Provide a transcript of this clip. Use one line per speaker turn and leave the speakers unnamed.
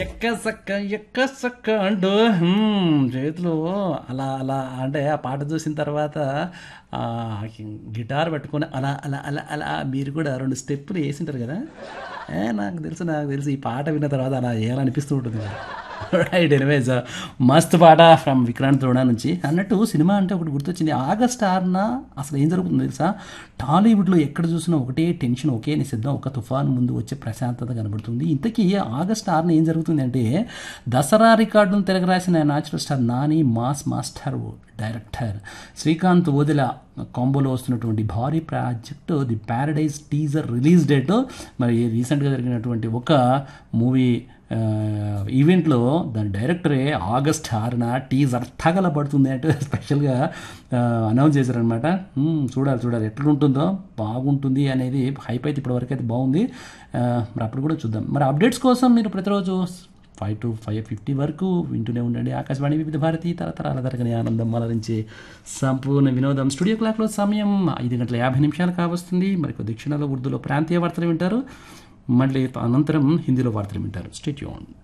ఎక్క సక్క ఎక్క సక్క అంటూ హ్మ్, చేతిలో అలా అలా అంటే ఆ పాట చూసిన తర్వాత ఆ, గిటార్ పట్టుకొని అలా అలా అలా అలా మీరు కూడా రెండు స్టెప్పులు వేసింటారు కదా ఏ నాకు తెలుసు నాకు తెలుసు ఈ పాట విన్న తర్వాత అలా వేయాలనిపిస్తూ ఉంటుంది కదా రైట్ ఎనివేజ్ మస్త్ పాట ఫ్రమ్ విక్రాంత్ ద్రోణ నుంచి అన్నట్టు సినిమా అంటే ఒకటి గుర్తొచ్చింది ఆగస్ట్ ఆరున అసలు ఏం జరుగుతుందో తెలుసా టాలీవుడ్లో ఎక్కడ చూసినా ఒకటే టెన్షన్ ఒకే నిశ్శబ్దం ఒక తుఫాన్ ముందు వచ్చే ప్రశాంతత కనబడుతుంది ఇంతకీ ఆగస్ట్ ఆరున ఏం జరుగుతుంది అంటే దసరా రికార్డును తిరగరాసిన natural star Nani mass master director Srikanth Odela కాంబోలో వస్తున్నటువంటి భారీ project the paradise teaser release date మరి రీసెంట్గా జరిగినటువంటి ఒక మూవీ ఈవెంట్లో దాని డైరెక్టరే ఆగస్ట్ ఆరున టీజర్ తగలబడుతుంది అంటే స్పెషల్గా అనౌన్స్ చేశారనమాట మ్మ్, చూడాలి చూడాలి ఎట్లుంటుందో బాగుంటుంది అనేది హైప్ అయితే ఇప్పటివరకు అయితే బాగుంది ఆ, మరి అప్పుడు కూడా చూద్దాం మరి అప్డేట్స్ కోసం మీరు ప్రతిరోజు ఫైవ్ టు ఫైవ్ ఫిఫ్టీ వరకు వింటూనే ఉండండి ఆకాశవాణి వివిధ భారతి తరతరాల తరగని ఆనందం అలరించి సంపూర్ణ వినోదం స్టూడియో క్లాక్లో సమయం ఐదు గంటల యాభై నిమిషాలు కావస్తుంది మరి కొద్ది క్షణాల్లో ఉర్దూలో ప్రాంతీయ వార్తలు వింటారు మళ్ళీ అనంతరం హిందీలో వార్తలు వింటారు స్టేట్ యూన్